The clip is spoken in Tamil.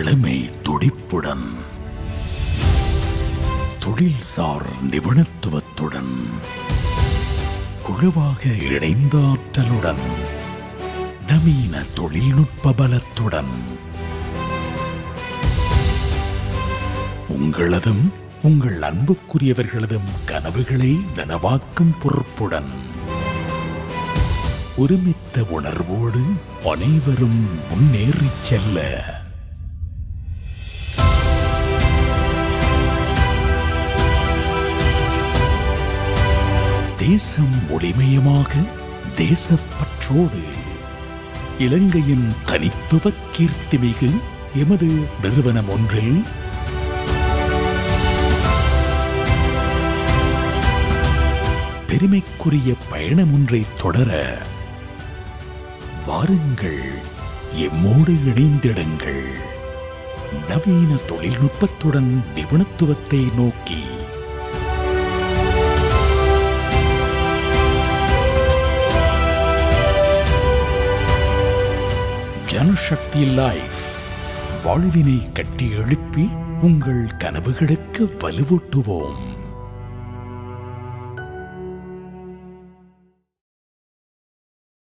இளமை துடிப்புடன் தொழில்சார் நிபுணத்துவத்துடன் குழுவாக இணைந்த ஆற்றலுடன் நவீன தொழில்நுட்ப பலத்துடன் உங்களதும் உங்கள் அன்புக்குரியவர்களதும் கனவுகளை நனவாக்கும் பொறுப்புடன் ஒருமித்த உணர்வோடு அனைவரும் முன்னேறிச் செல்ல தேசம் ஒளிமயமாக தேசப்பற்றோடு இலங்கையின் தனித்துவ கீர்த்திமிகு எமது நிறுவனம் ஒன்றில் பெருமைக்குரிய பயணம் ஒன்றை தொடர வாருங்கள் எம்மோடு இணைந்திடுங்கள் நவீன தொழில்நுட்பத்துடன் நிபுணத்துவத்தை நோக்கி ஜனசக்தி லைஃப் வாழ்வினை கட்டி எழுப்பி உங்கள் கனவுகளுக்கு வலுவூட்டுவோம்